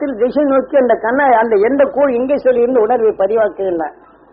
காலத்தில் திசை நோக்கி அந்த கண்ணை அந்த எந்த கோள் எங்கே சொல்லியிருந்து உணர்வை பதிவாக்குகின்றான்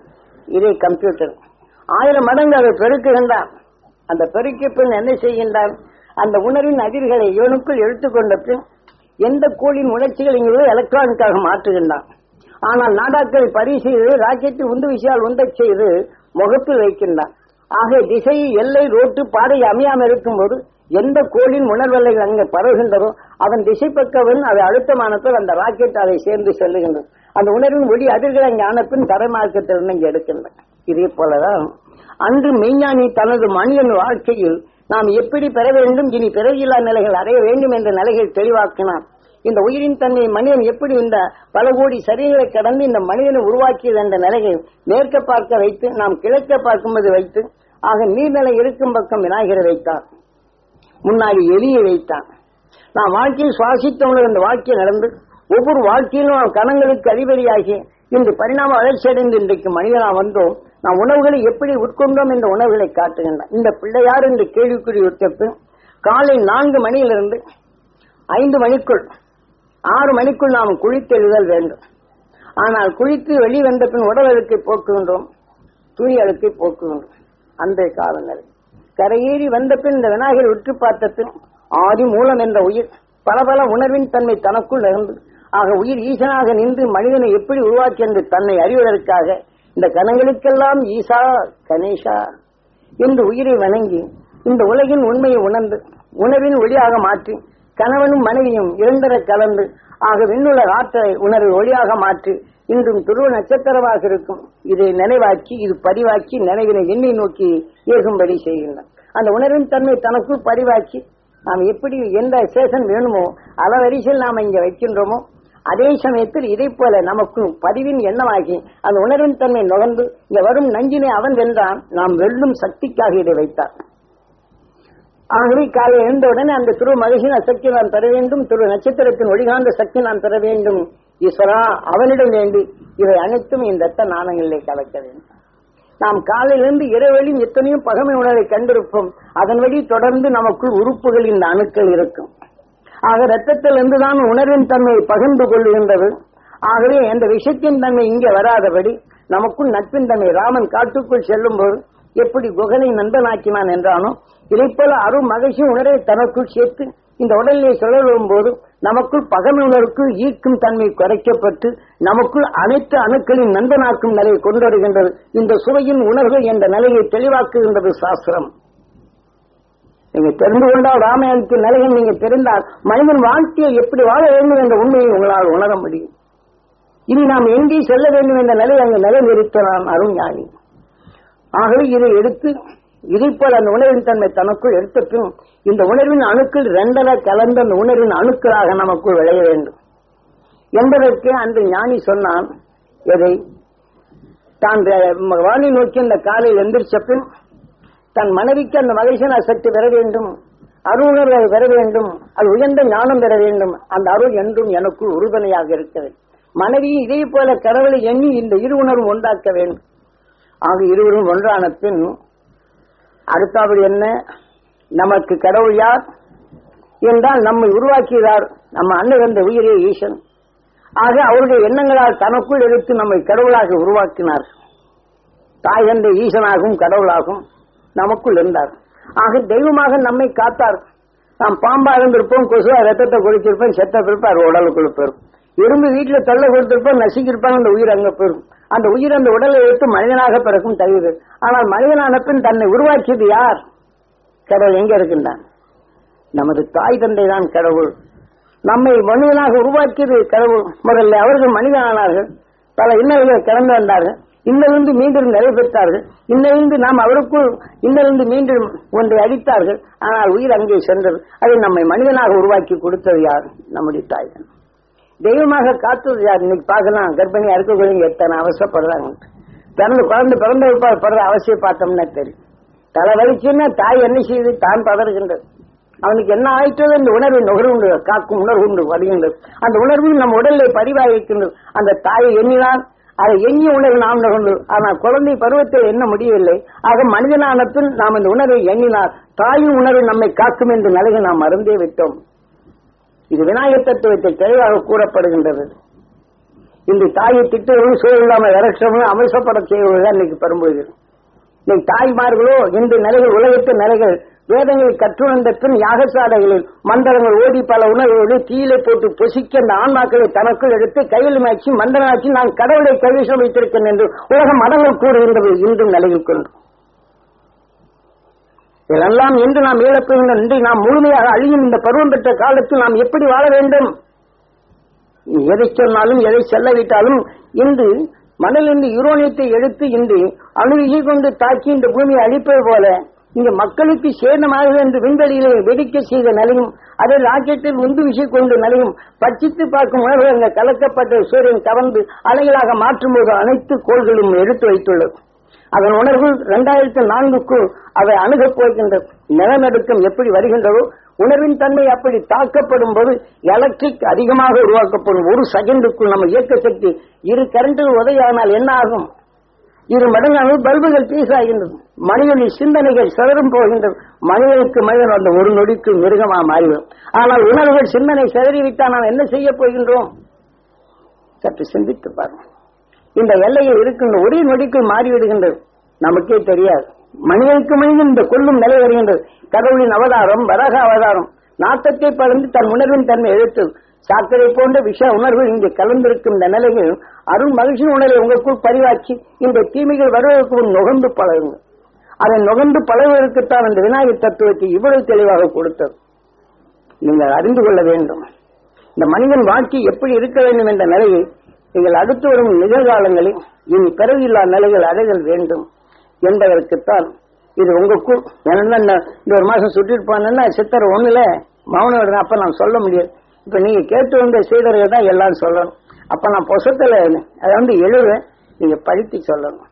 இதே கம்ப்யூட்டர் ஆயிரம் மடங்கு அதை பெருக்குகின்றான் அந்த பெருக்கிய பின் என்ன செய்கின்றான் அந்த உணர்வின் அதிர்களை இவனுக்குள் எடுத்துக்கொண்ட பின் எந்த கோளின் உணர்ச்சிகள் இங்கே எலக்ட்ரானிக்காக மாற்றுகின்றான் ஆனால் நாடாக்களை பரிசெய்து ராக்கெட்டு உந்து விசையால் உந்தச் செய்து முகப்பில் வைக்கின்றான் ஆக திசை எல்லை ரோட்டு பாதை அமையாமல் இருக்கும்போது எந்த கோளின் உணர்வலைகள் அங்கே பரவுகின்றதோ அதன் திசை பக்கவன் அதை அழுத்தமானத்தில் அந்த ராக்கெட் அதை சேர்ந்து செல்லுகின்றது அந்த உணர்வின் ஒளி அதிர்களை அங்கே ஆனப்பின் தரமார்க்கத்திலிருந்து இங்கே எடுக்கின்றன இதே போலதான் அன்று மெய்ஞானி தனது மனிதன் வாழ்க்கையில் நாம் எப்படி பெற வேண்டும் இனி பிறவியில்லா நிலைகள் அடைய வேண்டும் என்ற நிலைகள் தெளிவாக்கினான் இந்த உயிரின் தன்மை மனிதன் எப்படி இந்த பல கோடி சரீரங்களை கடந்து இந்த மனிதனை உருவாக்கியது என்ற நிலையை மேற்க பார்க்க வைத்து நாம் கிழக்க பார்க்கும்போது வைத்து ஆக நீர்நிலை இருக்கும் பக்கம் விநாயகரை வைத்தான் முன்னாடி எலியை வைத்தான் நாம் வாழ்க்கையில் சுவாசித்தவங்க இந்த வாழ்க்கை நடந்து ஒவ்வொரு வாழ்க்கையிலும் நாம் கணங்களுக்கு அதிபதியாகி இன்று பரிணாம வளர்ச்சி அடைந்து இன்றைக்கு மனிதனா வந்தோம் நாம் உணவுகளை எப்படி உட்கொண்டோம் என்ற உணவுகளை காட்டுகின்றன இந்த பிள்ளையார் என்று கேள்விக்குறி விட்டப்பு காலை நான்கு மணியிலிருந்து ஐந்து மணிக்குள் ஆறு மணிக்குள் நாம் குளித்தெழுதல் வேண்டும் ஆனால் குளித்து வெளி வந்த பின் உடல் அழுக்கை போக்குகின்றோம் துணி அழுக்கை போக்குகின்றோம் அந்த காலங்கள் கரையேறி வந்த பின் இந்த விநாயகர் உற்று பார்த்த பின் ஆதி மூலம் என்ற உயிர் பல பல உணர்வின் தன்மை தனக்குள் இருந்து ஆக உயிர் ஈசனாக நின்று மனிதனை எப்படி உருவாக்கி என்று தன்னை அறிவதற்காக இந்த கணங்களுக்கெல்லாம் ஈசா கணேஷா என்று உயிரை வணங்கி இந்த உலகின் உண்மையை உணர்ந்து உணர்வின் ஒளியாக மாற்றி கணவனும் மனைவியும் இரண்டர கலந்து ஆக விண்ணுள்ள ஆற்றலை உணர்வை ஒளியாக மாற்றி இன்றும் துருவ நட்சத்திரமாக இருக்கும் இதை நினைவாக்கி இது பதிவாக்கி நினைவினை எண்ணி நோக்கி ஏகும்படி செய்கின்றன அந்த உணர்வின் தன்மை தனக்குள் பதிவாக்கி நாம் எப்படி எந்த ஸ்டேஷன் வேணுமோ அளவரிசையில் நாம் இங்க வைக்கின்றோமோ அதே சமயத்தில் இதை போல நமக்கு பதிவின் எண்ணமாகி அந்த உணர்வின் தன்மை நுகர்ந்து இங்க வரும் நஞ்சினை அவன் வென்றான் நாம் வெல்லும் சக்திக்காக இதை வைத்தான் ஆகவே காலை எழுந்தவுடனே அந்த துரு மகிழ்ச்சியின் சக்தி நான் பெற வேண்டும் துரு நட்சத்திரத்தின் ஒளிகாந்த சக்தி நான் பெற வேண்டும் ஈஸ்வரா அவனிடம் வேண்டி இவை அனைத்தும் இந்த ரத்த நாணயங்களிலே கலக்க வேண்டும் நாம் காலையிலிருந்து இரவெளியும் எத்தனையோ பகமை உணர்வை கண்டிருப்போம் அதன் வழி தொடர்ந்து நமக்குள் உறுப்புகளின் அணுக்கள் இருக்கும் ஆக ரத்தத்திலிருந்து தான் உணர்வின் தன்மையை பகிர்ந்து கொள்கின்றது ஆகவே அந்த விஷயத்தின் தன்மை இங்கே வராதபடி நமக்குள் நட்பின் தன்மை ராமன் காட்டுக்குள் செல்லும் போது எப்படி குகனை நந்தனாக்கினான் என்றானோ இதைப்போல அருள் மகிழ்ச்சி உணர்வை தனக்குள் சேர்த்து இந்த உடலிலே சுழலும் போது நமக்குள் பகமை உணர்வுக்கு ஈர்க்கும் தன்மை குறைக்கப்பட்டு நமக்குள் அனைத்து அணுக்களின் நந்தனாக்கும் நிலையை கொண்டு வருகின்றது இந்த சுவையின் உணர்வு என்ற நிலையை தெளிவாக்குகின்றது சாஸ்திரம் நீங்க தெரிந்து கொண்டால் ராமாயணத்தின் நிலையை நீங்க தெரிந்தால் மனிதன் வாழ்க்கையை எப்படி வாழ வேண்டும் என்ற உண்மையை உங்களால் உணர முடியும் இனி நாம் எங்கே செல்ல வேண்டும் என்ற நிலை அங்கு நிலைநிறுத்தலாம் அருஞானி ஆகவே இதை எடுத்து இதை போல அந்த உணர்வின் தன்மை தனக்குள் எடுத்த பின் இந்த உணர்வின் அணுக்கள் ரெண்டர கலந்த அந்த உணர்வின் அணுக்களாக நமக்குள் விளைய வேண்டும் என்பதற்கு அந்த ஞானி சொன்னான் எதை தான் வாணி நோக்கி அந்த காலையில் எந்திரிச்ச பின் தன் மனைவிக்கு அந்த மகிழ்ச்சியான சக்தி பெற வேண்டும் அருணர்வை பெற வேண்டும் அது உயர்ந்த ஞானம் பெற வேண்டும் அந்த அருள் என்றும் எனக்குள் உறுதுணையாக இருக்கிறது மனைவியும் இதே போல கடவுளை எண்ணி இந்த இரு உணர்வு உண்டாக்க வேண்டும் ஆக இருவரும் ஒன்றான பின் அடுத்தபடி என்ன நமக்கு கடவுள் யார் என்றால் நம்மை உருவாக்கியதார் நம்ம அண்ணன் என்ற உயிரே ஈசன் ஆக அவருடைய எண்ணங்களால் தனக்குள் எடுத்து நம்மை கடவுளாக உருவாக்கினார் தாய் என்ற ஈசனாகவும் கடவுளாகும் நமக்குள் இருந்தார் ஆக தெய்வமாக நம்மை காத்தார் நாம் பாம்பா இருந்திருப்போம் கொசுவா ரத்தத்தை குடிச்சிருப்போம் செத்த பிறப்பார் உடலுக்குள்ள போயிரும் எறும்பு வீட்டுல தொல்லை கொடுத்திருப்போம் நசுக்கிருப்பாங்க அந்த உயிர் அங்க போயிரும் அந்த உயிர் அந்த உடலை எடுத்து மனிதனாக பிறக்கும் தகுது ஆனால் மனிதனான பின் தன்னை உருவாக்கியது யார் கடவுள் எங்க இருக்கின்றான் நமது தாய் தந்தை தான் கடவுள் நம்மை மனிதனாக உருவாக்கியது கடவுள் முதல்ல அவர்கள் மனிதனானார்கள் பல இன்னல்களை கடந்து வந்தார்கள் இன்னிலிருந்து மீண்டும் நிலை பெற்றார்கள் இன்னிலிருந்து நாம் அவருக்குள் இன்னிலிருந்து மீண்டும் ஒன்றை அடித்தார்கள் ஆனால் உயிர் அங்கே சென்றது அதை நம்மை மனிதனாக உருவாக்கி கொடுத்தது யார் நம்முடைய தாய் தான் தெய்வமாக காத்தது யார் இன்னைக்கு பார்க்கலாம் கர்ப்பிணியா இருக்கக்கூடிய எத்தனை அவசரப்படுறாங்க பிறந்து குழந்தை பிறந்த படுற அவசியம் பார்த்தோம்னா தெரியும் தலை வலிச்சுன்னா தாய் என்ன செய்யுது தான் பதறுகின்றது அவனுக்கு என்ன ஆயிட்டதோ இந்த உணர்வை நுகர்வுண்டு காக்கும் உணர்வு உண்டு வருகின்றது அந்த உணர்வு நம்ம உடலில் பதிவாகிக்கின்றது அந்த தாயை எண்ணினால் அதை எண்ணிய உணர்வு நாம் நுகர்ந்து ஆனால் குழந்தை பருவத்தில் எண்ண முடியவில்லை ஆக மனிதனான பின் நாம் இந்த உணர்வை எண்ணினால் தாயின் உணர்வு நம்மை காக்கும் என்ற நிலையை நாம் மறந்தே விட்டோம் இது விநாயகர் தத்துவத்தை தெளிவாக கூறப்படுகின்றது இந்த தாயை திட்டுவதும் சூழலாமல் இறக்ஷமும் அமசப்பட செய்வதுதான் இன்னைக்கு பெரும்பொழுது இன்னைக்கு தாய்மார்களோ இந்த நிலைகள் உலகத்து நிலைகள் வேதங்களை கற்றுணர்ந்த பின் யாகசாலைகளில் மந்திரங்கள் ஓடி பல உணர்வுகளை தீயிலே போட்டு பொசிக்க அந்த ஆன்மாக்களை தனக்குள் எடுத்து கையில் மாய்ச்சி மந்திரமாக்கி நான் கடவுளை கைவசம் வைத்திருக்கேன் என்று உலக மதங்கள் கூறுகின்றது இன்றும் நிலையில் கொண்டு இதெல்லாம் என்று நாம் இழப்புகின்ற இன்று நாம் முழுமையாக அழியும் இந்த பருவம் பெற்ற காலத்தில் நாம் எப்படி வாழ வேண்டும் எதை சொன்னாலும் எதை செல்லவிட்டாலும் இன்று மணலிருந்து யுரோனியத்தை எடுத்து இன்று அணுவிகை கொண்டு தாக்கி இந்த பூமியை அழிப்பது போல இங்க மக்களுக்கு சேதமாக என்று விண்வெளியிலே வெடிக்க செய்த நிலையும் அதை ராக்கெட்டில் உந்து வீசி கொண்டு நிலையும் பட்சித்து பார்க்கும் உணர்வு அங்க கலக்கப்பட்ட சூரியன் கவர்ந்து அலைகளாக மாற்றும்போது அனைத்து கோள்களும் எடுத்து வைத்துள்ளது அதன் உணர்வு இரண்டாயிரத்தி நான்குக்குள் அவை அணுகப் போகின்றது நிலநடுக்கம் எப்படி வருகின்றதோ உணர்வின் தன்மை அப்படி தாக்கப்படும் போது எலக்ட்ரிக் அதிகமாக உருவாக்கப்படும் ஒரு செகண்டுக்குள் நம்ம இயக்க சக்தி இரு கரண்ட்டுகள் உதவியானால் என்ன ஆகும் இரு மடங்காக பல்புகள் பீசாகின்றது மனிதனின் சிந்தனைகள் சிதறும் போகின்றது மனிதனுக்கு மனிதன் அந்த ஒரு நொடிக்கு மிருகமா மாறிவிடும் ஆனால் உணர்வுகள் சிந்தனை சிதறிவிட்டால் நாம் என்ன செய்ய போகின்றோம் சற்று சிந்தித்து பாருங்க இந்த எல்லையில் இருக்கின்ற ஒரே நொடிக்குள் மாறிவிடுகின்றது நமக்கே தெரியாது மனிதனுக்கு மனிதன் இந்த கொல்லும் நிலை வருகின்றது கடவுளின் அவதாரம் வரக அவதாரம் நாட்டத்தை பறந்து தன் உணர்வின் தன்மை எழுத்து சாக்கடை போன்ற விஷ உணர்வு இங்கே கலந்திருக்கும் இந்த நிலையில் அருள் மகிழ்ச்சி உணர்வை உங்களுக்குள் பதிவாக்கி இந்த தீமைகள் வருவதற்கு முன் நுகர்ந்து பழகுங்க அதை நுகர்ந்து பழகுவதற்குத்தான் இந்த விநாயகர் தத்துவத்தை இவ்வளவு தெளிவாக கொடுத்தது நீங்கள் அறிந்து கொள்ள வேண்டும் இந்த மனிதன் வாழ்க்கை எப்படி இருக்க வேண்டும் என்ற நிலையை நீங்கள் அடுத்து வரும் நிகழ்காலங்களில் இனி பிறவில்லா நிலைகள் அடைதல் வேண்டும் என்பதற்குத்தான் இது உங்களுக்குள் என்ன இந்த ஒரு மாசம் சுட்டிட்டு போனா சித்தர் ஒண்ணுல மௌனம் விடுறேன் அப்ப நான் சொல்ல முடியாது இப்ப நீங்க கேட்டு வந்த செய்தவர்கள் தான் எல்லாரும் சொல்லணும் அப்ப நான் பொசத்துல அதை வந்து எழுதுவேன் நீங்க படித்து சொல்லணும்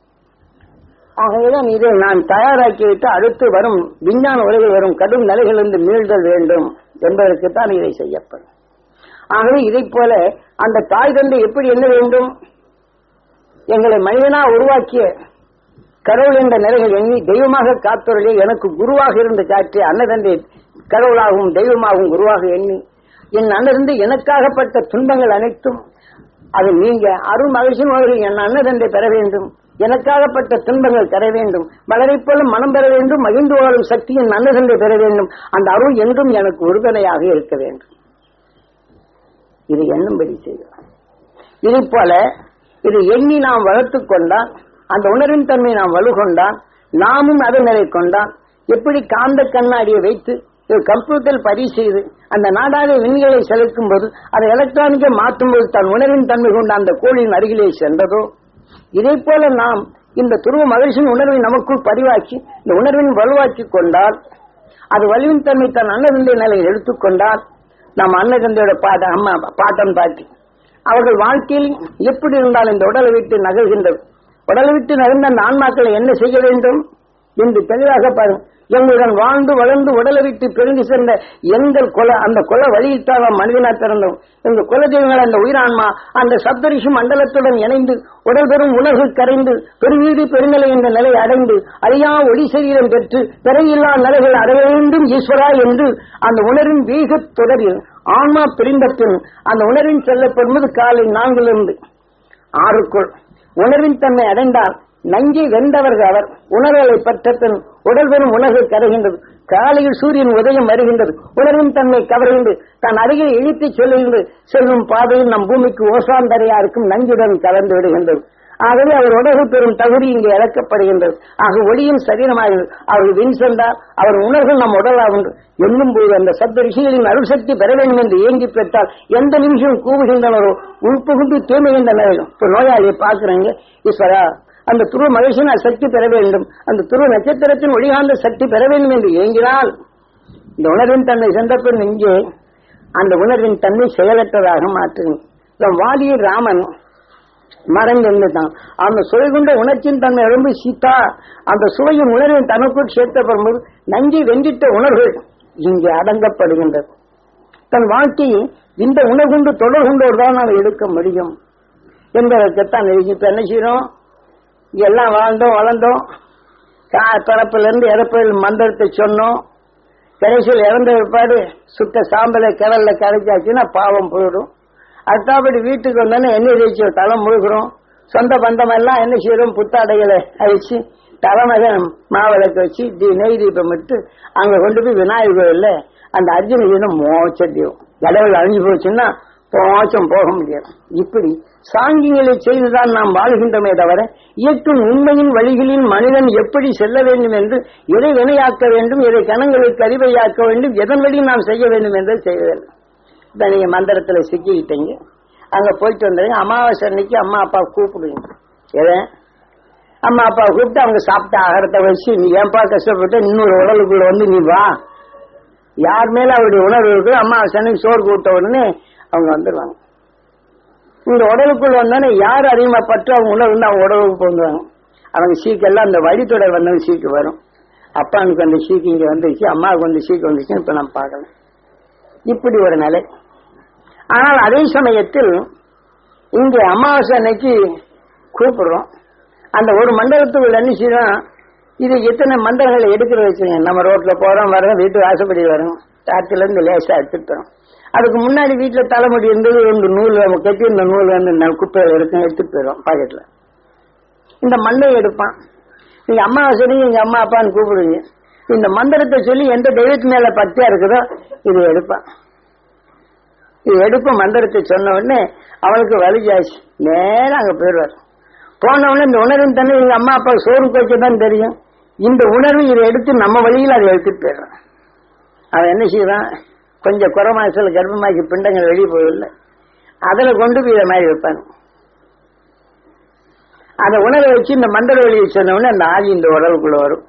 ஆகவேதான் இதை நான் தயாராக்கி விட்டு அடுத்து வரும் விஞ்ஞான உலகில் வரும் கடும் நிலைகளிலிருந்து மீள்தல் வேண்டும் என்பதற்குத்தான் இதை செய்யப்படும் ஆகவே இதை போல அந்த தாய் தந்தை எப்படி என்ன வேண்டும் எங்களை மனிதனா உருவாக்கிய கடவுள் என்ற நிலைகள் எண்ணி தெய்வமாக காத்தவர்களே எனக்கு குருவாக இருந்து காற்றிய அன்னதந்தை கடவுளாகவும் தெய்வமாகவும் குருவாக எண்ணி என் அன்னிருந்து எனக்காகப்பட்ட துன்பங்கள் அனைத்தும் அது நீங்க அருள் மகிழ்ச்சி அவர்கள் என் அன்னதந்தை பெற வேண்டும் எனக்காகப்பட்ட துன்பங்கள் பெற வேண்டும் மலரை போல மனம் பெற வேண்டும் மகிழ்ந்து வாழும் சக்தி என் அன்னதந்தை பெற வேண்டும் அந்த அருள் என்றும் எனக்கு உறுதுணையாக இருக்க வேண்டும் இது எண்ணும்படி செய்கிறார் இதை போல இது எண்ணி நாம் வளர்த்துக் கொண்டால் அந்த உணர்வின் தன்மை நாம் வலுகொண்டால் நாமும் அதை நிலை கொண்டால் எப்படி காந்த கண்ணாடியை வைத்து ஒரு கம்ப்யூட்டர் பதிவு செய்து அந்த நாடாக விண்களை செலுத்தும் போது அதை எலக்ட்ரானிக்கை மாற்றும் போது தன் உணர்வின் தன்மை கொண்ட அந்த கோளின் அருகிலே சென்றதோ இதே போல நாம் இந்த துருவ மகிழ்ச்சியின் உணர்வை நமக்குள் பதிவாக்கி இந்த உணர்வின் வலுவாக்கி கொண்டால் அது வலுவின் தன்மை தன் அன்னதந்தை நிலையை எடுத்துக்கொண்டால் நம்ம அன்னதந்தையோட பாட்ட அம்மா பாட்டம் பாட்டி அவர்கள் வாழ்க்கையில் எப்படி இருந்தால் இந்த உடலை விட்டு நகர்கின்றது உடலை விட்டு நகர்ந்த அந்த ஆன்மாக்களை என்ன செய்ய வேண்டும் என்று தெளிவாக பாருங்க எங்களுடன் வாழ்ந்து வளர்ந்து உடலை விட்டு பிரிந்து சென்ற எங்கள் கொலை அந்த கொலை வழியில் தான் நாம் மனிதனா பிறந்தோம் எங்கள் குலதெய்வங்கள் அந்த உயிரான்மா அந்த சப்தரிஷி மண்டலத்துடன் இணைந்து உடல் பெறும் உணர்வு கரைந்து பெருவீடு பெருநிலை என்ற நிலை அடைந்து அழியா ஒளி சரீரம் பெற்று பிறையில்லா நிலைகள் அடைய வேண்டும் ஈஸ்வரா என்று அந்த உணர்வின் வீக தொடரில் ஆன்மா பிரிந்த பின் அந்த உணர்வின் செல்லப்படுவது காலை நான்கிலிருந்து ஆறுக்குள் உணர்வின் தன்மை அடைந்தால் நஞ்சை வென்றவர்கள் அவர் உணர்வுகளை பெற்ற பின் உடல் பெறும் உணர்வு கருகின்றது காலையில் சூரியன் உதயம் வருகின்றது உணர்வின் தன்மை கவர்கின்றது தன் அருகில் இழுத்து செல்கின்றது செல்லும் பாதையில் நம் பூமிக்கு ஓசாந்தரையா இருக்கும் நஞ்சுடன் கலந்து விடுகின்றது ஆகவே அவர் உணர்வு பெறும் தகுதி இங்கே இழக்கப்படுகின்றது ஆக ஒளியும் சரீரமாகிறது அவர் வின் சென்றார் அவர் உணர்வு நம் உடலாகும் எண்ணும் போது அந்த சப்த ரிஷிகளின் அருள்சக்தி பெற வேண்டும் என்று ஏங்கி பெற்றால் எந்த நிமிஷம் கூவுகின்றனரோ உள்புகுந்து தூய்மைகின்ற நிலையும் இப்ப நோயாளியை பார்க்கிறேங்க ஈஸ்வரா அந்த துருவ மகிழ்ச்சியின் சக்தி பெற வேண்டும் அந்த துருவ நட்சத்திரத்தின் ஒளிகாந்த சக்தி பெற வேண்டும் என்று ஏங்கினால் இந்த உணர்வின் தன்மை சென்ற பின் இங்கே அந்த உணர்வின் தன்மை செயலற்றதாக மாற்றுகிறது வாலியில் ராமன் மறைந்திருந்துட்டான் அந்த சுவை கொண்ட உணர்ச்சியின் தன்மை எழும்பு சீதா அந்த சுவையின் உணர்வின் தனக்குள் சேர்த்தப்படும்போது நஞ்சை வென்றிட்ட உணர்வு இங்கே அடங்கப்படுகின்றது தன் வாழ்க்கையில் இந்த உணர்வுண்டு தொடர் கொண்டோடு தான் நாம் எடுக்க முடியும் என்பதற்குத்தான் இப்ப என்ன செய்யறோம் இங்க எல்லாம் வாழ்ந்தோம் வளர்ந்தோம் பிறப்பிலிருந்து இறப்பில் மந்திரத்தை சொன்னோம் கடைசியில் இறந்த பிற்பாடு சுத்த சாம்பலை கிணல்ல கரைச்சாச்சுன்னா பாவம் போயிடும் அடுத்தாப்படி வீட்டுக்கு வந்தோன்னே எண்ணெய் தேய்ச்சி தலை முழுகிறோம் சொந்த பந்தம் எல்லாம் என்ன செய்யறோம் புத்தாடைகளை அழிச்சு தலைமகன் மாவிளக்கு வச்சு தி நெய் தீபம் விட்டு அங்க கொண்டு போய் விநாயகர் கோயில்ல அந்த அர்ஜுன மோச்சடியும் கடவுள் அழிஞ்சு போச்சுன்னா மோச்சம் போக முடியாது இப்படி சாங்கியங்களை செய்துதான் நாம் வாழ்கின்றமே தவிர இயக்கும் உண்மையின் வழிகளில் மனிதன் எப்படி செல்ல வேண்டும் என்று எதை வினையாக்க வேண்டும் எதை கணங்களுக்கு அறிவையாக்க வேண்டும் எதன் வழி நாம் செய்ய வேண்டும் என்று செய்ய வேண்டும் இதை நீங்க மந்திரத்துல சிக்கிக்கிட்டீங்க அங்க போயிட்டு வந்தீங்க அமாவாசை அன்னைக்கு அம்மா அப்பா கூப்பிடுவீங்க எதை அம்மா அப்பா கூப்பிட்டு அவங்க சாப்பிட்ட ஆகாரத்தை வச்சு நீ ஏன்பா கஷ்டப்பட்டு இன்னொரு உடலுக்குள்ள வந்து நீ வா யார் மேல அவருடைய உணர்வு இருக்கு அமாவாசை அன்னைக்கு சோறு கூட்ட உடனே அவங்க வந்துடுவாங்க இந்த உடலுக்குள்ள வந்தோடனே யார் அதிகமா பற்று அவங்க உணர்வு வந்து அவங்க உடலுக்கு வந்துவாங்க அவங்க சீக்கெல்லாம் அந்த வழித்தொடர் வந்தவங்க சீக்கு வரும் அப்பானுக்கு அந்த சீக்கு இங்க வந்துச்சு அம்மாவுக்கு வந்து சீக்கு வந்துச்சு இப்ப நம்ம பார்க்கலாம் இப்படி ஒரு நிலை ஆனால் அதே சமயத்தில் இங்க அமாவாசை அன்னைக்கு கூப்பிடுறோம் அந்த ஒரு மண்டலத்துக்குள்ள என்ன செய்யறோம் இது எத்தனை மண்டலங்களை எடுக்கிற வச்சுங்க நம்ம ரோட்ல போறோம் வரோம் வீட்டு வாசப்படி வரோம் காத்துல இருந்து லேசா எடுத்துட்டு வரோம் அதுக்கு முன்னாடி வீட்டுல தலைமுடி இருந்தது ரெண்டு நூல் நம்ம கட்டி இந்த நூல் வந்து ந- குப்பையில இருக்கும் எடுத்துட்டு போயிடும் பாக்கெட்ல இந்த மண்டையை எடுப்பான் நீங்க அம்மாவாசை எங்க அம்மா அப்பான்னு கூப்பிடுவீங்க இந்த மந்திரத்தை சொல்லி எந்த தெய்வத்து மேல பக்தியா இருக்குதோ இது எடுப்பான் இது எடுப்ப மந்திரத்தை சொன்ன உடனே அவனுக்கு வலி ஜாஸ்தி நேரம் அங்க போயிடுவார் போன உடனே இந்த உணர்வின் தன்னை எங்க அம்மா அப்பா சோறு வைக்க தான் தெரியும் இந்த உணர்வு இதை எடுத்து நம்ம வழியில் அதை எடுத்துட்டு போயிடுறான் அவன் என்ன செய்வான் கொஞ்சம் குறை மாசத்துல கர்ப்பமாக்கி பிண்டங்கள் வெளியே போயிடல அதுல கொண்டு போய் இதை மாதிரி வைப்பான் அதை உணர வச்சு இந்த மண்டல வழியை சொன்ன உடனே அந்த ஆவி இந்த உடலுக்குள்ள வரும்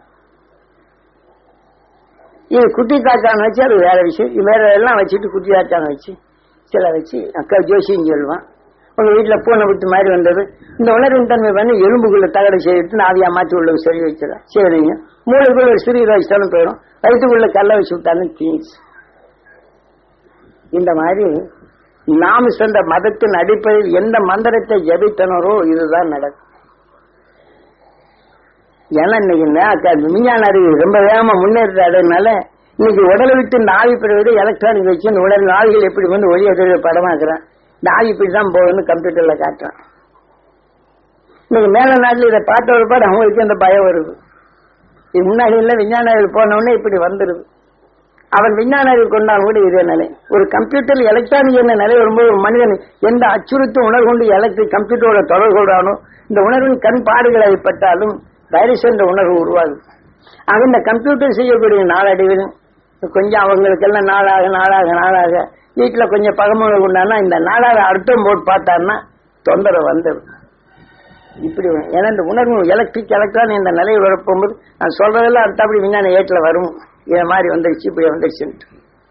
இது குட்டி தாச்சான் வச்சு அது வேற விஷயம் இது வேற எல்லாம் வச்சுட்டு குட்டி தாச்சான் வச்சு சில வச்சு அக்கா ஜோசின்னு சொல்லுவான் உங்க வீட்டுல பூனை விட்டு மாதிரி வந்தது இந்த உணர்வின் தன்மை பண்ணி எலும்புக்குள்ள தகடு செய்துட்டு ஆவியா மாற்றி உள்ள சரி வச்சிடலாம் சரிங்க மூளைக்குள்ள ஒரு சிறிய வச்சாலும் போயிடும் வயிற்றுக்குள்ள கல்ல வச்சு விட்டாலும் தீஞ்சு இந்த மாதிரி நாம் சென்ற மதத்தின் அடிப்படையில் எந்த மந்திரத்தை ஜபித்தனரோ இதுதான் நடக்கும் ஏன்னா இன்னைக்கு நே- விஞ்ஞான அறிவு ரொம்ப வேகமா முன்னேற்றதுனால இன்னைக்கு உடலை விட்டு இந்த ஆவி பெறுவது எலக்ட்ரானிக் வச்சு இந்த உடல் ஆவிகள் எப்படி வந்து ஒளிய தெரிய படமாக்குறான் இந்த ஆவி இப்படி தான் போகுதுன்னு கம்ப்யூட்டர்ல காட்டுறான் இன்னைக்கு மேல நாட்டில் இதை பார்த்த ஒரு பாடு அவங்களுக்கு அந்த பயம் வருது இது முன்னாடி எல்லாம் விஞ்ஞான அறிவு போன உடனே இப்படி வந்துருது அவன் விஞ்ஞான அறிவு கொண்டாலும் கூட இதே நிலை ஒரு கம்ப்யூட்டர் எலக்ட்ரானிக் என்ன நிலை வரும்போது ஒரு மனிதன் எந்த அச்சுறுத்து உணர்வு கொண்டு எலக்ட்ரிக் கம்ப்யூட்டரோட தொடர்பு கொள்றானோ இந்த உணர்வின் கண் பாடுகள் ஏற்பட்டாலும் வைரஸ் என்ற உணர்வு உருவாகுது ஆக இந்த கம்ப்யூட்டர் செய்யக்கூடிய நாளடைவில் கொஞ்சம் அவங்களுக்கெல்லாம் நாளாக நாளாக நாளாக வீட்டுல கொஞ்சம் பகமுறை உண்டானா இந்த நாளாக அர்த்தம் போட்டு பார்த்தாருன்னா தொந்தரவு வந்துடும் இப்படி வரும். ஏன்னா இந்த உணர்வு எலக்ட்ரிக் எலக்ட்ரான் இந்த நிலையை வரப்போகும்போது நான் சொல்றதெல்லாம் அடுத்தபடி விஞ்ஞான ஏட்டுல வரும் இதை மாதிரி வந்துருச்சு இப்படி வந்துருச்சுன்ட்டு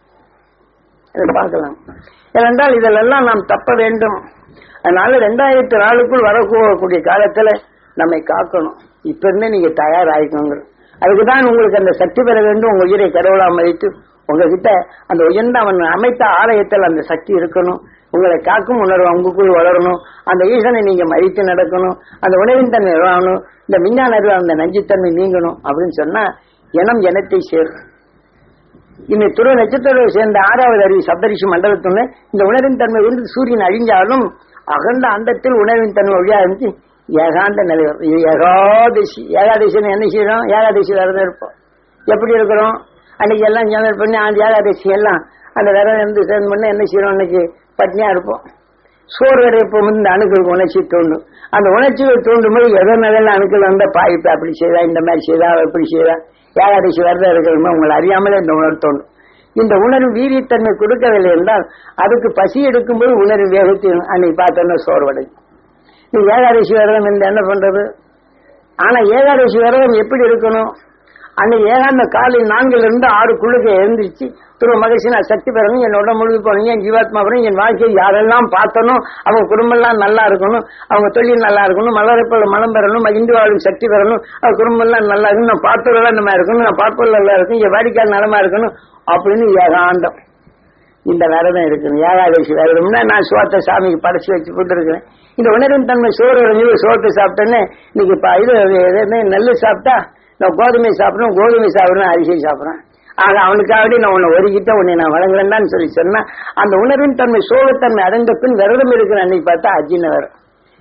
இதை பார்க்கலாம் ஏனென்றால் இதிலெல்லாம் நாம் தப்ப வேண்டும் அதனால ரெண்டாயிரத்தி நாலுக்குள் வரக்கூடிய காலத்துல நம்மை காக்கணும் இப்ப இருந்தே நீங்க தயாராகிக்கோங்க அதுக்குதான் உங்களுக்கு அந்த சக்தி பெற வேண்டும் உங்க உயிரை கடவுளா மதித்து உங்ககிட்ட அந்த உயர்ந்த அவன் அமைத்த ஆலயத்தில் அந்த சக்தி இருக்கணும் உங்களை காக்கும் உணர்வு உங்களுக்குள் வளரணும் அந்த ஈசனை நீங்க மதித்து நடக்கணும் அந்த உணவின் தன்மை வரணும் இந்த விஞ்ஞான அறிவு அந்த நஞ்சுத்தன்மை நீங்கணும் அப்படின்னு சொன்னா இனம் இனத்தை சேரும் இந்த துறை நட்சத்திர சேர்ந்த ஆறாவது அறிவு சப்தரிஷி மண்டலத்துன்னு இந்த உணர்வின் தன்மை வந்து சூரியன் அழிஞ்சாலும் அகண்ட அண்டத்தில் உணர்வின் தன்மை வழியா இருந்து ஏகாந்த நிலை வரும். இது ஏகாதசி ஏகாதசின்னு என்ன செய்யறோம் ஏகாதசி விரதம் இருப்போம் எப்படி இருக்கிறோம் அன்னைக்கு எல்லாம் ஞாபகம் பண்ணி அந்த ஏகாதசி எல்லாம் அந்த விரதம் இருந்து சேர்ந்து பண்ண என்ன செய்யறோம் அன்னைக்கு பட்னியா இருப்போம் சோறு வரையப்போ வந்து இந்த அணுக்களுக்கு உணர்ச்சி தோண்டும் அந்த உணர்ச்சிகள் தோண்டும் போது எதோ நல்ல அணுக்கள் வந்தா பாய்ப்பு அப்படி செய்தா இந்த மாதிரி செய்தா எப்படி செய்தா ஏகாதசி விரதம் இருக்கிறவங்க உங்களை அறியாமலே இந்த உணர்வு தோண்டும் இந்த உணர்வு வீரியத்தன்மை கொடுக்கவில்லை என்றால் அதுக்கு பசி எடுக்கும்போது உணர்வு வேகத்தையும் அன்னைக்கு பார்த்தோன்னா சோர்வடையும் நீ ஏகாதசி விரதம் இந்த என்ன பண்றது ஆனா ஏகாதசி விரதம் எப்படி இருக்கணும் அன்னைக்கு ஏகாந்த காலை நான்குல இருந்து ஆறுக்குள்ளுக்கு எழுந்திருச்சு துருவ மகிழ்ச்சி நான் சக்தி பெறணும் என்னோட முழுகு போனீங்க என் ஜீவாத்மா பெறணும் என் வாழ்க்கையை யாரெல்லாம் பார்த்தனோ அவங்க குடும்பம் எல்லாம் நல்லா இருக்கணும் அவங்க தொழில் நல்லா இருக்கணும் மலரப்போல மனம் பெறணும் மகிழ்ந்து வாழும் சக்தி பெறணும் அவங்க குடும்பம் எல்லாம் நல்லா இருக்கணும் நான் பார்ப்பதெல்லாம் நம்ம இருக்கணும் நான் பார்ப்பதில் நல்லா இருக்கணும் என் வாடிக்கையால் நலமா இருக்கணும் அப்படின்னு ஏகாந்தம் இந்த விரதம் இருக்குது ஏகாதசி விரதம்னா நான் சோத்தை சாமிக்கு படைச்சு வச்சு போட்டு இருக்கிறேன் இந்த உணர்வின் தன்மை சோறு உறைஞ்சு சோத்தை சாப்பிட்டேன்னு இன்னைக்கு இப்ப இது எதுவுமே நெல் சாப்பிட்டா நான் கோதுமை சாப்பிடணும் கோதுமை சாப்பிடணும் அரிசி சாப்பிட்றேன் ஆக அவனுக்காக நான் உன்னை ஒருக்கிட்ட உன்னை நான் வழங்குறேன்னு சொல்லி சொன்னா அந்த உணர்வின் தன்மை சோகத்தன்மை அடைந்த பின் விரதம் இருக்கிற அன்னைக்கு பார்த்தா அஜின வரும்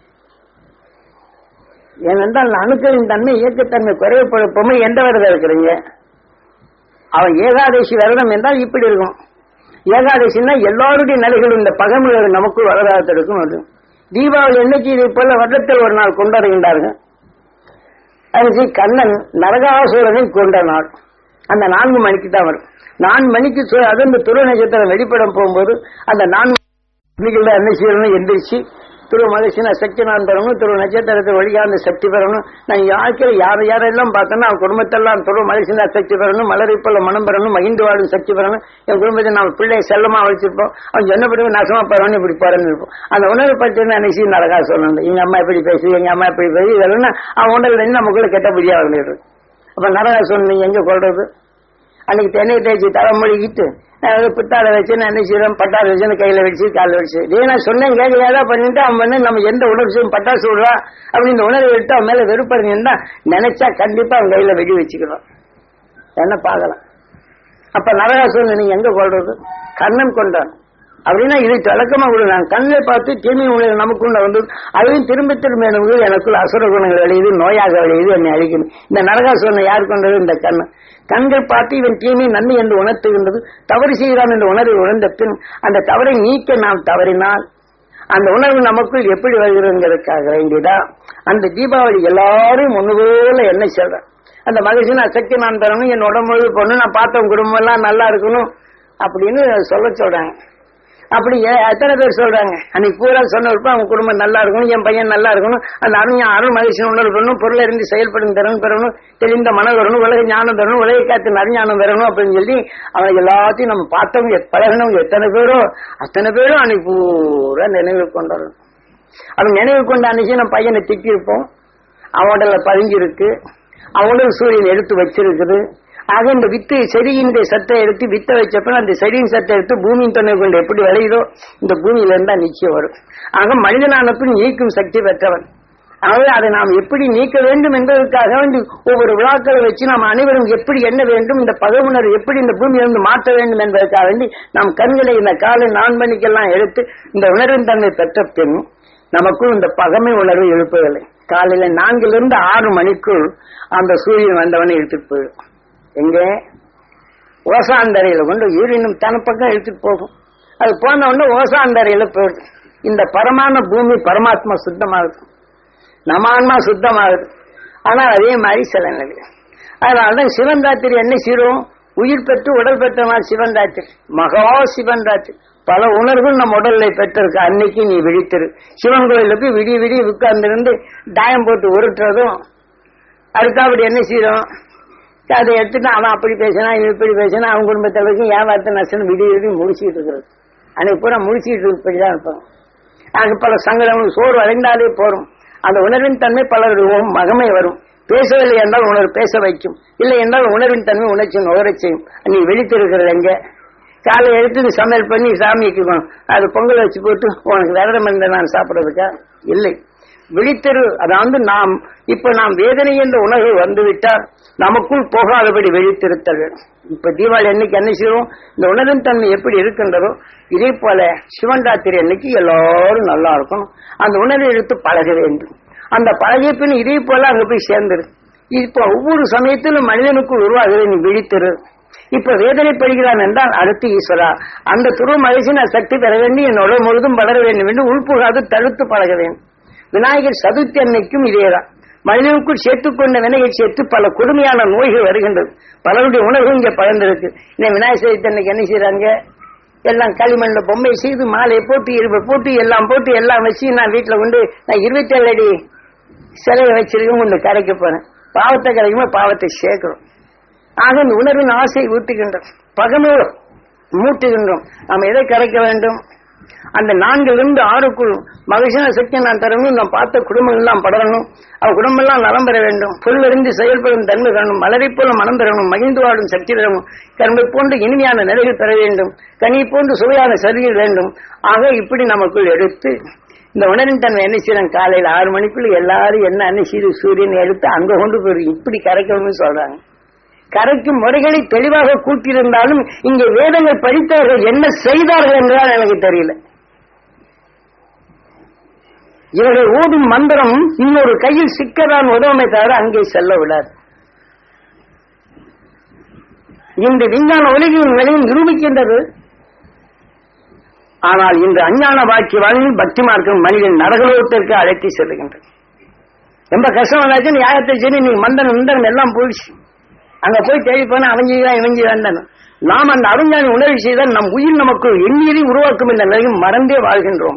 ஏனென்றால் அணுக்களின் தன்மை இயக்கத்தன்மை குறைவுப்படுப்போமே எந்த விரதம் இருக்கிறீங்க அவன் ஏகாதசி விரதம் என்றால் இப்படி இருக்கும் ஏகாதசின்னா எல்லாருடைய நிலைகளும் இந்த பகமுழர் நமக்குள் வரதாரத்திற்கும் வரும் தீபாவளி என்னைக்கு இதை போல வருடத்தில் ஒரு நாள் கொண்டாடுகின்றார்கள் அதுக்கு கண்ணன் நரகாசுரனை கொண்ட நாள் அந்த நான்கு மணிக்கு தான் வரும் நான்கு மணிக்கு சு- அது இந்த துரு நட்சத்திரம் வெளிப்படம் போகும்போது அந்த நான்கு மணிக்குள்ள என்ன செய்யணும் எந்திரிச்சு திரு மகிழ்ச்சினா சக்தி நான் பெறணும் திரு நட்சத்திரத்தை வழியாந்த சக்தி பெறணும் நான் வாழ்க்கையில் யார் யாரெல்லாம் பார்த்தேன்னா அவன் குடும்பத்தெல்லாம் திரு மகிழ்ச்சினா சக்தி பெறணும் மலரை போல மனம் பெறணும் மகிழ்ந்து வாழும் சக்தி பெறணும் என் குடும்பத்தை நம்ம பிள்ளையை செல்லமா வச்சிருப்போம் அவன் சொன்னபடி நாசமா போறவன் இப்படி போறேன்னு இருப்போம் அந்த உணர்வு பற்றி நான் நிச்சயம் நடக்கா சொல்லணும் எங்க அம்மா இப்படி பேசு எங்க அம்மா இப்படி பேசு இதெல்லாம் அவன் உடல் இருந்து நமக்குள்ள கெட்ட புரியா வந்துட்டு அப்ப நரகா சொல்லணும் எங்க கொள்றது அன்னைக்கு தென்னை தேய்ச்சி தலைமொழிக்கிட்டு பித்தாளை வச்சு நான் என்ன செய்யறோம் பட்டாசு வச்சு கையில வச்சு காலில் வச்சு இதே நான் சொன்னேன் கேட்கலையாதான் பண்ணிட்டு அவன் வந்து நம்ம எந்த உணர்ச்சியும் பட்டாசு விடுறா அப்படின்னு இந்த உணர்வை விட்டு அவன் மேல வெறுப்பறிஞ்சுன்னா நினைச்சா கண்டிப்பா அவன் கையில வெடி வச்சுக்கிறோம் என்ன பார்க்கலாம் அப்ப நரகாசுரன் நீங்க எங்க கொள்றது கண்ணன் கொண்டான் அப்படின்னா இது விளக்கமா விடு நான் கண்ணில் பார்த்து தீமை உணர்வு நமக்குள்ள வந்து அதையும் திரும்ப திரும்ப எனக்கு எனக்குள்ள அசுர குணங்கள் விளையுது நோயாக விளையுது என்னை அழிக்கணும் இந்த நரகாசுரனை யார் கொண்டது இந்த கண்ணன் கண்கள் பார்த்து இவன் தீமை நன்மை என்று உணர்த்துகின்றது தவறு செய்கிறான் என்று உணர்வை உணர்ந்த பின் அந்த தவறை நீக்க நாம் தவறினால் அந்த உணர்வு நமக்குள் எப்படி வருகிறதுங்கிறதுக்காக வேண்டியதா அந்த தீபாவளி எல்லாரும் ஒண்ணு போல என்ன சொல்றேன் அந்த மகிழ்ச்சி சக்தி நான் தரணும் என் உடம்பு பொண்ணு நான் பார்த்தவன் குடும்பம் எல்லாம் நல்லா இருக்கணும் அப்படின்னு சொல்ல சொல்றாங்க அப்படி ஏ- எத்தனை பேர் சொல்றாங்க அன்னைக்கு பூரா சொன்னப்ப அவங்க குடும்பம் நல்லா இருக்கணும் என் பையன் நல்லா இருக்கணும் அந்த அருண் அருள் மகிழ்ச்சி உணர்வு பெறணும் பொருள் இருந்து செயல்படும் திறன் பெறணும் தெளிந்த மனம் வரணும் உலக ஞானம் பெறணும் உலக காத்து அறிஞானம் பெறணும் அப்படின்னு சொல்லி அவன் எல்லாத்தையும் நம்ம பார்த்தவங்க பழகினவங்க எத்தனை பேரோ அத்தனை பேரும் அன்னைக்கு பூரா நினைவு கொண்டு வரணும் அவன் நினைவு கொண்ட அன்னைக்கு நம்ம பையனை திட்டிருப்போம் அவனோட பதிஞ்சிருக்கு அவனும் சூரியன் எடுத்து வச்சிருக்குது ஆக இந்த வித்து செடியினுடைய சத்தை எடுத்து வித்த வச்சப்ப அந்த செடியின் சத்தை எடுத்து பூமியின் துணை கொண்டு எப்படி விளையுதோ இந்த பூமியில இருந்தா நிச்சயம் வரும் ஆக மனிதனான பின் நீக்கும் சக்தி பெற்றவன் ஆகவே அதை நாம் எப்படி நீக்க வேண்டும் என்பதற்காக வேண்டி ஒவ்வொரு விழாக்களை வச்சு நாம் அனைவரும் எப்படி என்ன வேண்டும் இந்த பகவுணர் எப்படி இந்த பூமியிலிருந்து மாற்ற வேண்டும் என்பதற்காக வேண்டி நாம் கண்களை இந்த காலை நான் மணிக்கெல்லாம் எடுத்து இந்த உணர்வின் தன்மை பெற்ற பின் நமக்குள் இந்த பகமை உணர்வு எழுப்பவில்லை காலையில நான்கிலிருந்து ஆறு மணிக்குள் அந்த சூரியன் வந்தவனை எடுத்துட்டு போயிடும் எங்க ஓசாந்தரையில கொண்டு யூரினும் தன பக்கம் எடுத்துட்டு போகும் அது போன உடனே ஓசாந்தரையில போயிடும் இந்த பரமான பூமி பரமாத்மா சுத்தமாகுது நம்ம ஆன்மா சுத்தமாகுது ஆனா அதே மாதிரி சில நிலை அதனாலதான் சிவன் ராத்திரி என்ன செய்றோம் உயிர் பெற்று உடல் பெற்றவன் சிவன் ராத்திரி மகா சிவன் ராத்திரி பல உணர்வுகள் நம்ம உடல்ல பெற்றிருக்க அன்னைக்கு நீ விழித்திரு சிவன் கோயிலுக்கு விடிய விடிய உட்கார்ந்திருந்து தாயம் போட்டு உருட்டுறதும் அதுக்காக என்ன செய்யறோம் அதை எடுத்துட்டு அவன் அப்படி பேசினா இவன் இப்படி பேசினா அவன் குடும்பத்தவருக்கும் வியாபாரத்தை நஷ்டம் விடிய விடிய முடிச்சுட்டு இருக்கிறது அன்னைக்கு பூரா முடிச்சுட்டு இப்படிதான் இருப்பாங்க அது பல சங்கடங்கள் சோறு அடைந்தாலே போறோம் அந்த உணர்வின் தன்மை பலருடைய மகமை வரும் பேசவில்லை என்றால் உணர்வு பேச வைக்கும் இல்லை என்றால் உணர்வின் தன்மை உணர்ச்சி நுகரச் செய்யும் நீ விழித்திருக்கிறது எங்க காலை எடுத்து நீ சமையல் பண்ணி சாமிக்கு கொ- அது பொங்கல் வச்சு போட்டு உனக்கு விரதம் இருந்த நான் சாப்பிடுறதுக்கா இல்லை விழித்திரு அதாவது நாம் இப்ப நாம் வேதனை என்ற உணர்வு வந்துவிட்டால் நமக்குள் போகாதபடி விழித்திருத்தல் வேண்டும் இப்ப தீபாவளி அன்னைக்கு என்ன செய்வோம் இந்த உணர்வின் தன்மை எப்படி இருக்கின்றதோ இதே போல சிவன் ராத்திரி அன்னைக்கு எல்லாரும் நல்லா இருக்கணும் அந்த உணர்வை எடுத்து பழக வேண்டும் அந்த பழகிய பின் இதே போல அங்க போய் சேர்ந்துரு இப்ப ஒவ்வொரு சமயத்திலும் மனிதனுக்குள் உருவாகுது நீ விழித்திரு இப்ப வேதனைப்படுகிறான் என்றால் அடுத்து ஈஸ்வரா அந்த துருவ மகிழ்ச்சின சக்தி பெற வேண்டி என் உடல் முழுதும் வளர வேண்டும் என்று உள்புகாது தடுத்து பழக வேண்டும் விநாயகர் சதுர்த்தி அன்னைக்கும் இதேதான் மனிதனுக்குள் சேர்த்துக்கொண்ட வினையை சேர்த்து பல கொடுமையான நோய்கள் வருகின்றது பலருடைய உணர்வு இங்க பழந்திருக்கு இந்த விநாயகர் சதுர்த்தி அன்னைக்கு என்ன செய்யறாங்க எல்லாம் களிமண்ல பொம்மை செய்து மாலையை போட்டு இருபை போட்டு எல்லாம் போட்டு எல்லாம் வச்சு நான் வீட்டுல கொண்டு நான் இருபத்தி ஏழு அடி சிலையை வச்சிருக்கேன் கொண்டு கரைக்க போறேன் பாவத்தை கரைக்குமா பாவத்தை சேர்க்கிறோம் ஆக இந்த உணர்வின் ஆசை ஊட்டுகின்றோம் பகமே மூட்டுகின்றோம் நாம் எதை கரைக்க வேண்டும் அந்த நான்கிலிருந்து ஆறுக்குள் மகிழ்ச்சியான சக்தி நான் தரணும் நாம் பார்த்த குடும்பங்கள் எல்லாம் படரணும் அவ குடும்பம் எல்லாம் நலம் பெற வேண்டும் பொருளிருந்து செயல்படும் தன்மை பெறணும் மலரை போல மனம் பெறணும் மகிழ்ந்து வாழும் சக்தி பெறணும் கரும்பை போன்று இனிமையான நிலைகள் பெற வேண்டும் கனி போன்று சுவையான சருகில் வேண்டும் ஆக இப்படி நமக்குள் எடுத்து இந்த உணரின் தன்மை என்ன செய்யறோம் காலையில ஆறு மணிக்குள்ள எல்லாரும் என்ன என்ன செய்து சூரியன் எடுத்து அங்க கொண்டு போயிரு இப்படி கரைக்கணும்னு சொல்றாங்க கரைக்கும் முறைகளை தெளிவாக கூட்டியிருந்தாலும் இங்கே வேதங்கள் படித்தவர்கள் என்ன செய்தார்கள் என்றுதான் எனக்கு தெரியல இவர்கள் ஓதும் மந்திரம் இன்னொரு கையில் சிக்கதான் உதவுமே தவிர அங்கே செல்ல விடாது இந்த விஞ்ஞான உலகின் நிலையும் நிரூபிக்கின்றது ஆனால் இந்த அஞ்ஞான வாக்கிய வாழ்வில் பக்தி மார்க்கம் மனிதன் நரகலோகத்திற்கு அழைத்து செல்லுகின்றது ரொம்ப கஷ்டம் வந்தாச்சு யாகத்தை சரி நீ மந்தனம் இந்தனம் எல்லாம் போயிடுச்சு அங்க போய் தேடி போனா அவஞ்சிதான் இவஞ்சி வேண்டாம் நாம் அந்த அறிஞானி உணர்வு செய்தால் நம் உயிர் நமக்கு எண்ணியதை உருவாக்கும் இந்த நிலையும் மறந்தே வாழ்கின்றோம்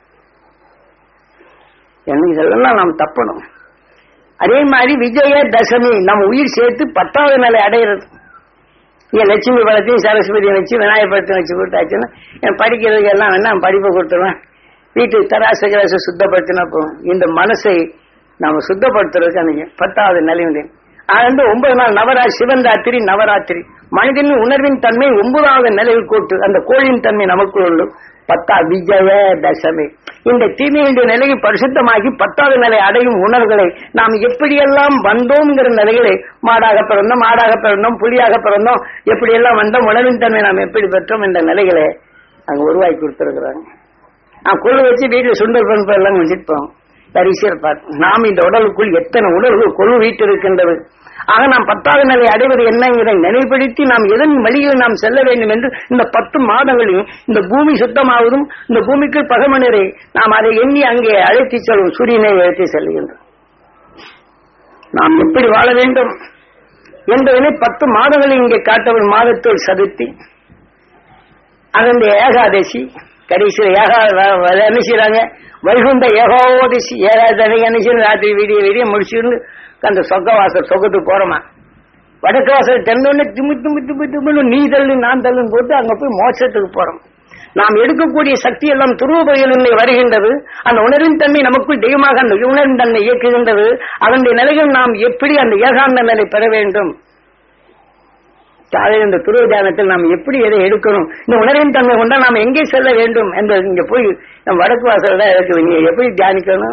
என்னைக்கு சொல்லலாம் நாம் தப்பணும் அதே மாதிரி விஜய தசமி நம்ம உயிர் சேர்த்து பத்தாவது நிலை அடையிறது இங்க லட்சுமி படத்தையும் சரஸ்வதியை வச்சு விநாயகர் படத்தையும் வச்சு கொடுத்தாச்சுன்னா என் படிக்கிறதுக்கு எல்லாம் வேணா படிப்பை கொடுத்துருவேன் வீட்டுக்கு தராசு கிராசு சுத்தப்படுத்தினா போகும் இந்த மனசை நாம சுத்தப்படுத்துறதுக்கு அன்னைக்கு பத்தாவது நிலையுடைய அது வந்து ஒன்பது நாள் நவராத்திரி சிவன் ராத்திரி நவராத்திரி மனிதனின் உணர்வின் தன்மை ஒன்பதாவது நிலையில் கூட்டு அந்த கோழியின் தன்மை நமக்குள் உண்டு பத்தா விஜய தசமி இந்த தீமையுடைய நிலையை பரிசுத்தமாகி பத்தாவது நிலை அடையும் உணர்வுகளை நாம் எப்படியெல்லாம் வந்தோம்ங்கிற நிலைகளை மாடாக பிறந்தோம் மாடாக பிறந்தோம் புலியாக பிறந்தோம் எப்படியெல்லாம் வந்தோம் உணர்வின் தன்மை நாம் எப்படி பெற்றோம் என்ற நிலைகளை அங்க உருவாக்கி கொடுத்திருக்கிறாங்க நான் கொள்ளு வச்சு வீட்டில் சுண்டல் பண்பு எல்லாம் வச்சிருப்போம் பரிசியர் பார்த்து நாம் இந்த உடலுக்குள் எத்தனை உணர்வுகள் கொழு வீட்டிருக்கின்றது ஆக நாம் பத்தாவது நிலை அடைவது என்னங்கிறதை நினைப்படுத்தி நாம் எதன் வழியில் நாம் செல்ல வேண்டும் என்று இந்த பத்து மாதங்களில் இந்த பூமி சுத்தமாவதும் இந்த பூமிக்கு பகமனரை நாம் அதை எண்ணி அங்கே அழைத்து செல்வோம் சூரியனை அழைத்து செல்கின்றோம் நாம் எப்படி வாழ வேண்டும் என்பதனை பத்து மாதங்களில் இங்கே காட்டவன் மாதத்தில் சதுர்த்தி அதன் ஏகாதசி கடைசியில் ஏகா என்ன செய்யறாங்க வைகுண்ட ஏகோதசி ஏகாதசி என்ன செய்யணும் ராத்திரி விடிய விடிய முடிச்சுன்னு அந்த சொக்க வாசல் சொக்கத்துக்கு போறோமா வடக்கு வாசல் திறந்தோடனே திம்மு திம்மு திம்மு திம்முன்னு நீ தள்ளு நான் தள்ளுன்னு போட்டு அங்க போய் மோட்சத்துக்கு போறோம் நாம் எடுக்கக்கூடிய சக்தி எல்லாம் துருவபயலில் வருகின்றது அந்த உணர்வின் தன்மை நமக்குள் தெய்வமாக அந்த உணர்வின் தன்மை இயக்குகின்றது அதனுடைய நிலையில் நாம் எப்படி அந்த ஏகாந்த நிலை பெற வேண்டும் காலையில் இந்த துருவ தியானத்தில் நாம் எப்படி எதை எடுக்கணும் இந்த உணர்வின் தன்மை கொண்டா நாம் எங்கே செல்ல வேண்டும் என்பது இங்க போய் நம்ம வடக்கு வாசல் தான் இருக்குது நீங்க எப்படி தியானிக்கணும்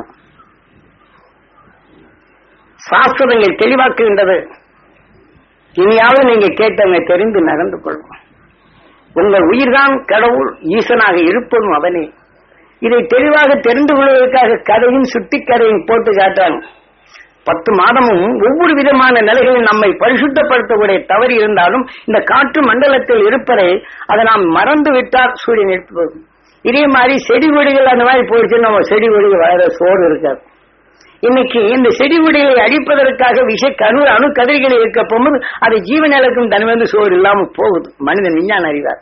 சாஸ்திரங்கள் தெளிவாக்குகின்றது இனியாவது நீங்க கேட்டவங்க தெரிந்து நடந்து கொள்ளும் உங்கள் உயிர்தான் கடவுள் ஈசனாக இருப்பதும் அவனே இதை தெளிவாக தெரிந்து கொள்வதற்காக கதையும் சுட்டி கதையும் போட்டு காட்டுறாங்க பத்து மாதமும் ஒவ்வொரு விதமான நிலைகளில் நம்மை பரிசுத்தப்படுத்தக்கூடிய தவறு இருந்தாலும் இந்த காற்று மண்டலத்தில் இருப்பதை அதை நாம் மறந்து விட்டால் சூரியன் எடுத்து இதே மாதிரி செடி கொடிகள் அந்த மாதிரி போயிடுச்சு நம்ம செடி கொடிகள் வளர சோறு இருக்காது இன்னைக்கு இந்த செடி கொடிகளை அழிப்பதற்காக விஷ கணு அணு கதிர்களை இருக்க போகும்போது அது ஜீவன் இழக்கும் தன்மை வந்து சோறு இல்லாம போகுது மனிதன் விஞ்ஞான அறிவார்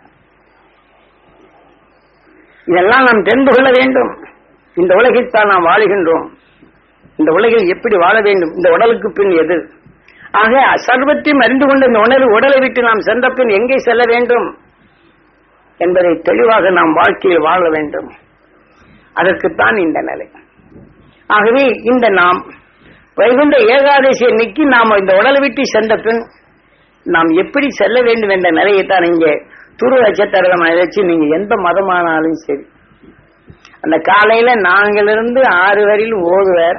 இதெல்லாம் நாம் தெரிந்து கொள்ள வேண்டும் இந்த உலகில் தான் நாம் வாழுகின்றோம் இந்த உலகில் எப்படி வாழ வேண்டும் இந்த உடலுக்கு பின் எது ஆக சர்வத்தையும் அறிந்து கொண்ட இந்த உணர்வு உடலை விட்டு நாம் சென்ற பின் எங்கே செல்ல வேண்டும் என்பதை தெளிவாக நாம் வாழ்க்கையில் வாழ வேண்டும் அதற்குத்தான் இந்த நிலை ஆகவே இந்த நாம் வைகுண்ட ஏகாதசியை நீக்கி நாம் இந்த உடலை விட்டு சென்ற பின் நாம் எப்படி செல்ல வேண்டும் என்ற நிலையைத்தான் இங்கே துரு நட்சத்திரம் வச்சு நீங்க எந்த மதமானாலும் சரி அந்த காலையில நாங்கிலிருந்து ஆறு வரையில் ஓதுவார்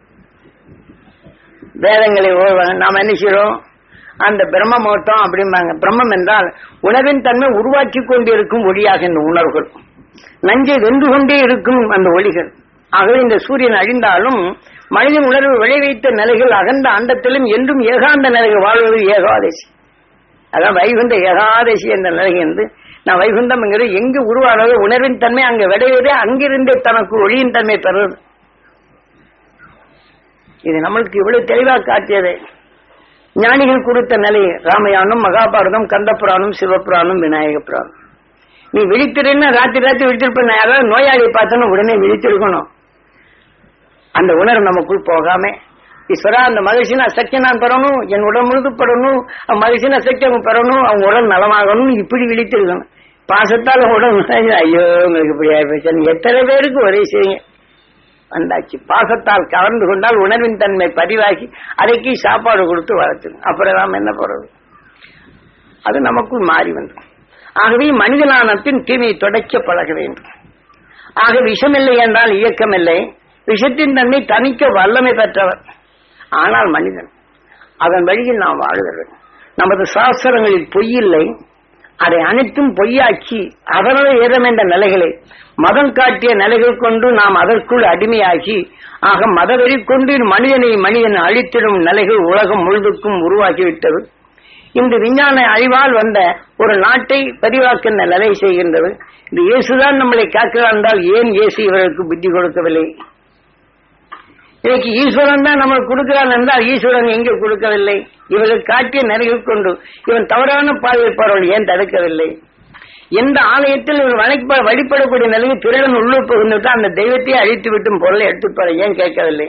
வேதங்களை ஓதுவாங்க நாம் என்ன செய்யறோம் அந்த பிரம்ம மோட்டம் அப்படிம்பாங்க பிரம்மம் என்றால் உணவின் தன்மை உருவாக்கி கொண்டிருக்கும் ஒளியாக இந்த உணர்வுகள் நஞ்சை வென்று கொண்டே இருக்கும் அந்த ஒளிகள் ஆகவே இந்த சூரியன் அழிந்தாலும் மனிதன் உணர்வு விளைவித்த நிலைகள் அகன்ற அண்டத்திலும் என்றும் ஏகாந்த நிலைகள் வாழ்வது ஏகாதசி அதான் வைகுண்ட ஏகாதசி என்ற நிலை என்று நான் வைகுண்டம்ங்கிறது எங்கு உருவானது உணர்வின் தன்மை அங்கு விளைவதே அங்கிருந்தே தனக்கு ஒளியின் தன்மை பெறுவது இது நம்மளுக்கு இவ்வளவு தெளிவாக காட்டியது ஞானிகள் கொடுத்த நிலை ராமயானம் மகாபாரதம் கந்தபுராணம் சிவபுராணம் விநாயக புராணம் நீ விழித்திருன்னா ராத்திரி ராத்திரி விழித்திருப்ப நான் யாராவது நோயாளியை பார்த்தோன்னு உடனே விழித்திருக்கணும் அந்த உணர்வு நமக்குள் போகாம ஈஸ்வரா அந்த மகிழ்ச்சினா சக்தி நான் பெறணும் என் உடல் முழுது பெறணும் மகிழ்ச்சினா சக்தி அவங்க பெறணும் அவங்க உடல் நலமாகணும் இப்படி விழித்திருக்கணும் பாசத்தால் உடல் நுழைஞ்சு, ஐயோ உங்களுக்கு இப்படி ஆயிடுச்சு எத்தனை பேருக்கு ஒரே செய்யுங்க வந்தாச்சு பாசத்தால் கவர்ந்து கொண்டால் உணர்வின் தன்மை பதிவாகி அதைக்கு சாப்பாடு கொடுத்து வளர்த்துங்க அப்புறம் நாம் என்ன போறது அது நமக்குள் மாறி வந்து ஆகவே மனிதனான பின் தீமையை தொடக்க பழக வேண்டும் ஆக விஷமில்லை என்றால் இயக்கமில்லை விஷத்தின் தன்மை தனிக்க வல்லமை பெற்றவர் ஆனால் மனிதன் அதன் வழியில் நாம் வாழுகிறது நமது சாஸ்திரங்களில் பொய்யில்லை அதை அனைத்தும் பொய்யாக்கி அதனது ஏதம் என்ற நிலைகளை மதம் காட்டிய நிலைகள் கொண்டு நாம் அதற்குள் அடிமையாகி ஆக மதவெறி கொண்டு மனிதனை மனிதன் அழித்திடும் நிலைகள் உலகம் முழுதுக்கும் உருவாகிவிட்டது இந்த விஞ்ஞான அழிவால் வந்த ஒரு நாட்டை பதிவாக்கின்ற நிலை செய்கின்றது இந்த இயேசுதான் நம்மளை காக்கிறார் என்றால் ஏன் இயேசு இவர்களுக்கு புத்தி கொடுக்கவில்லை இன்னைக்கு ஈஸ்வரன் தான் நம்மளுக்கு கொடுக்கிறான் என்றால் ஈஸ்வரன் எங்கே கொடுக்கவில்லை இவர்கள் காட்டிய நிலைகள் கொண்டு இவன் தவறான பாதையில் போறவர்கள் ஏன் தடுக்கவில்லை எந்த ஆலயத்தில் இவன் வழிப வழிபடக்கூடிய நிலையில் திருடன் உள்ளூர் புகுந்துட்டு அந்த தெய்வத்தையே அழித்து விட்டும் பொருளை எடுத்துட்டு போற ஏன் கேட்கவில்லை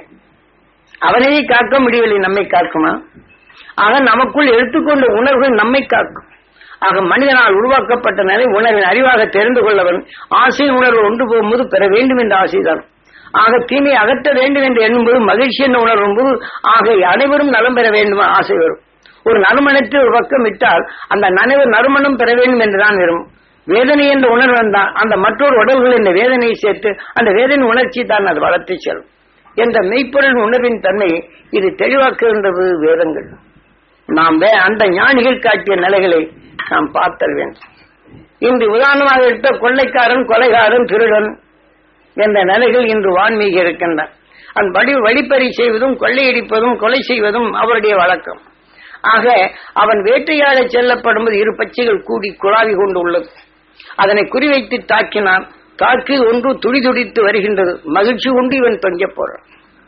அவனையே காக்க முடியவில்லை நம்மை காக்குமா ஆக நமக்குள் எடுத்துக்கொண்ட உணர்வுகள் நம்மை காக்கும் ஆக மனிதனால் உருவாக்கப்பட்ட நிலை உணர்வின் அறிவாக தெரிந்து கொள்ளவன் ஆசை உணர்வு ஒன்று போகும்போது பெற வேண்டும் என்ற ஆசைதான் ஆக தீமை அகற்ற வேண்டும் என்று எண்ணும்போது மகிழ்ச்சி என்ற உணர்வும் போது ஆக அனைவரும் நலம் பெற வேண்டும் ஆசை வரும் ஒரு நறுமணத்தை ஒரு பக்கம் விட்டால் அந்த நனவு நறுமணம் பெற வேண்டும் என்றுதான் வரும் வேதனை என்ற உணர்வு வந்தால் அந்த மற்றொரு உடல்கள் இந்த வேதனையை சேர்த்து அந்த வேதனை உணர்ச்சி தான் அது வளர்த்து செல்லும் என்ற மெய்ப்பொருள் உணர்வின் தன்மை இது தெளிவாக்குகின்றது வேதங்கள் நாம் வே- அந்த ஞானிகள் காட்டிய நிலைகளை நாம் பார்த்தல் வேண்டும் இன்று உதாரணமாக எடுத்த கொள்ளைக்காரன் கொலைகாரன் திருடன் என்ற நிலைகள் இன்று வான்மீகி இருக்கின்றன அந்த வழி வழிப்பறி செய்வதும் கொள்ளையடிப்பதும் கொலை செய்வதும் அவருடைய வழக்கம் ஆக அவன் வேட்டையாட செல்லப்படும்போது இரு பச்சைகள் கூடி குழாவி கொண்டு உள்ளது அதனை குறிவைத்து தாக்கினான் தாக்கி ஒன்று துடிதுடித்து வருகின்றது மகிழ்ச்சி கொண்டு இவன் தொங்க போறான்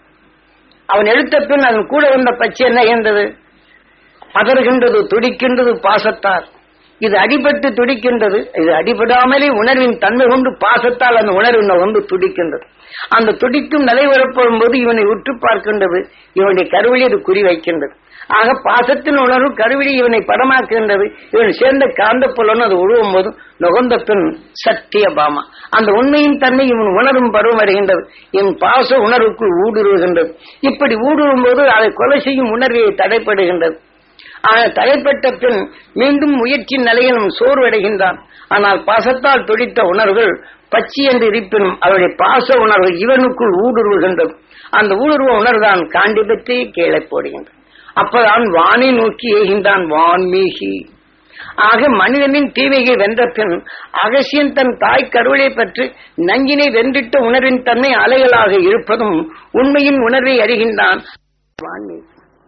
அவன் எடுத்த பின் அதன் கூட வந்த பச்சை என்ன என்றது பதறுகின்றது துடிக்கின்றது பாசத்தால் இது அடிபட்டு துடிக்கின்றது இது அடிபடாமலே உணர்வின் தன்மை கொண்டு பாசத்தால் அந்த உணர்வின் வந்து துடிக்கின்றது அந்த துடிக்கும் நிலை வரப்படும் போது இவனை உற்று பார்க்கின்றது இவனுடைய கருவிழி இது குறி வைக்கின்றது ஆக பாசத்தின் உணர்வு கருவிழி இவனை படமாக்குகின்றது இவன் சேர்ந்த காந்த புலனும் அது உழுவும் போது நுகர்ந்த பின் சத்திய பாமா அந்த உண்மையின் தன்மை இவன் உணரும் பருவம் வருகின்றது இவன் பாச உணர்வுக்குள் ஊடுருவுகின்றது இப்படி ஊடுருவும் போது அதை கொலை செய்யும் உணர்வை தடைப்படுகின்றது ஆனால் தடைப்பட்ட பின் மீண்டும் முயற்சி நிலையிலும் சோர்வடைகின்றான் ஆனால் பாசத்தால் துடித்த உணர்வுகள் பச்சி என்று இருப்பினும் அவருடைய பாச உணர்வு இவனுக்குள் ஊடுருவுகின்றது அந்த ஊடுருவ உணர்வுதான் காண்டிபத்தை கீழே போடுகின்றது அப்பதான் வானை நோக்கி ஏகின்றான் வான்மீகி ஆக மனிதனின் தீமையை வென்ற பின் அகசியன் தன் தாய் கருவலை பற்றி நஞ்சினை வென்றிட்ட உணர்வின் தன்மை அலைகளாக இருப்பதும் உண்மையின் உணர்வை அறிகின்றான் வான்மீகி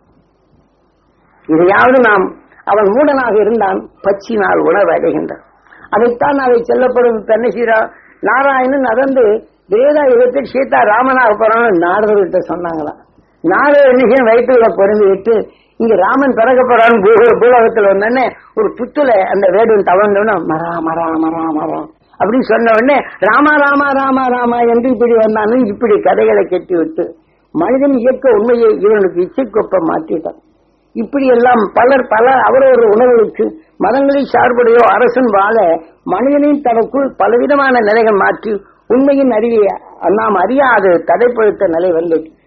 இதையாவது நாம் அவன் மூடனாக இருந்தான் பச்சினால் உணர்வு அடைகின்றான் அதைத்தான் அதை செல்லப்படும் பெண்ணசீரா நாராயணன் நடந்து வேதா யுகத்தில் சீதா ராமனாக போறான்னு நாரதர்கிட்ட சொன்னாங்களாம் நாரதர் நிச்சயம் வயிற்றுல பொருந்து விட்டு இங்க ராமன் பிறக்க போறான்னு பூ- பூலோகத்துல வந்தோடனே ஒரு புத்துல அந்த வேடுவன் தவழ்ந்தோன்னு மரா மரா மரா மரா அப்படின்னு சொன்ன உடனே ராமா ராமா ராமா ராமா என்று இப்படி வந்தான்னு இப்படி கதைகளை கட்டி விட்டு மனிதன் இயக்க உண்மையை இவனுக்கு இச்சைக்கொப்ப மாற்றிட்டான் இப்படி எல்லாம் பலர் பல அவரவர் உணர்வுகளுக்கு மதங்களில் சார்புடையோ அரசன் வாழ மனிதனின் தனக்குள் பலவிதமான நிலைகள் மாற்றி உண்மையின் அறிவை நாம் அறியாது தடைப்படுத்த நிலை வந்து